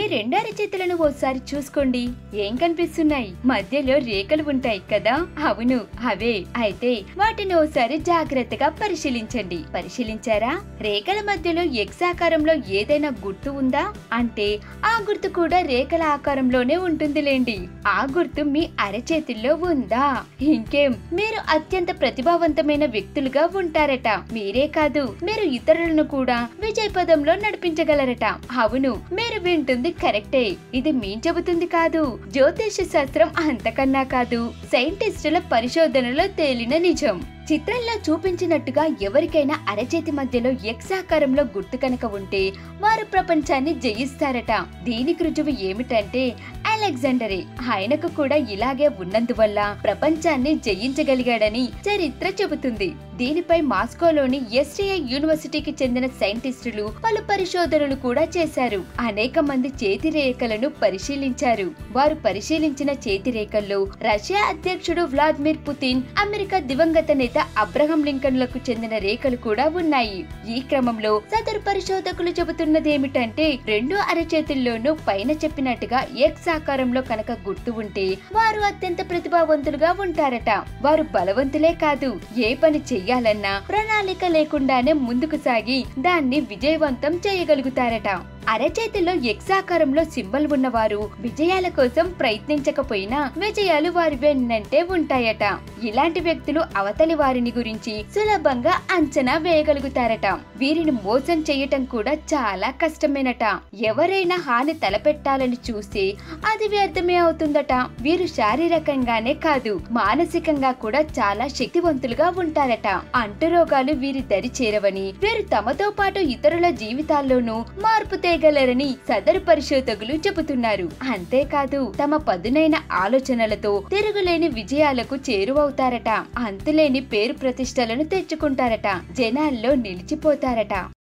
రెండు అరచేతులను ఓసారి చూసుకోండి ఏం కనిపిస్తున్నాయి మధ్యలో రేఖలు ఉంటాయి కదా అవును అవే అయితే వాటిని ఓసారి జాగ్రత్తగా పరిశీలించండి పరిశీలించారా రేఖల మధ్యలో ఎక్స్ ఆకారంలో ఏదైనా గుర్తు ఉందా అంటే ఆ గుర్తు కూడా రేఖల ఆకారంలోనే ఉంటుందిలేండి ఆ గుర్తు మీ అరచేతుల్లో ఉందా ఇంకేం మీరు అత్యంత ప్రతిభావంతమైన వ్యక్తులుగా ఉంటారట మీరే కాదు మీరు ఇతరులను కూడా విజయ పదంలో నడిపించగలరట అవును మీరు వింటుంది కరెక్టే ఇది మీ చెబుతుంది కాదు జ్యోతిష శాస్త్రం అంతకన్నా కాదు సైంటిస్టుల పరిశోధనలో తేలిన నిజం చిత్రంలో చూపించినట్టుగా ఎవరికైనా అరచేతి మధ్యలో ఎక్స్ ఆకారంలో గుర్తు కనుక ఉంటే వారు ప్రపంచాన్ని జయిస్తారట దీనికి రుజువు ఏమిటంటే అలెగ్జాండరే ఆయనకు కూడా ఇలాగే ఉన్నందువల్ల ప్రపంచాన్ని జయించగలిగాడని చరిత్ర చెబుతుంది దీనిపై మాస్కోలోని ఎస్టీఐ యూనివర్సిటీకి చెందిన సైంటిస్టులు పలు పరిశోధనలు కూడా చేశారు అనేక మంది చేతి రేఖలను పరిశీలించారు వారు పరిశీలించిన చేతి రేఖల్లో రష్యా అధ్యక్షుడు వ్లాదిమిర్ పుతిన్ అమెరికా దివంగత నేత అబ్రహం లింకన్లకు చెందిన రేఖలు కూడా ఉన్నాయి ఈ క్రమంలో సదరు పరిశోధకులు చెబుతున్నదేమిటంటే రెండు అరచేతుల్లోనూ పైన చెప్పినట్టుగా ఎక్స్ ఆకారంలో కనుక గుర్తు ఉంటే వారు అత్యంత ప్రతిభావంతులుగా ఉంటారట వారు బలవంతులే కాదు ఏ పని చెయ్యాలన్నా ప్రణాళిక లేకుండానే ముందుకు సాగి దాన్ని విజయవంతం చేయగలుగుతారట అరచేతిలో ఎక్స్ ఆకారంలో సింబల్ ఉన్నవారు విజయాల కోసం ప్రయత్నించకపోయినా విజయాలు వారి వెన్నంటే ఉంటాయట ఇలాంటి వ్యక్తులు అవతలి వారిని గురించి సులభంగా అంచనా వేయగలుగుతారట వీరిని మోసం చేయటం కూడా చాలా కష్టమేనట ఎవరైనా హాని తలపెట్టాలని చూస్తే అది వ్యర్థమే అవుతుందట వీరు శారీరకంగానే కాదు మానసికంగా కూడా చాలా శక్తివంతులుగా ఉంటారట అంటురోగాలు వీరి దరి చేరవని వీరు తమతో పాటు ఇతరుల జీవితాల్లోనూ మార్పు తేగలరని సదరు పరిశోధకులు చెబుతున్నారు అంతేకాదు తమ పదునైన ఆలోచనలతో తిరుగులేని విజయాలకు చేరువవుతారట అంతులేని పేరు ప్రతిష్టలను తెచ్చుకుంటారట జనాల్లో నిలిచిపోతారట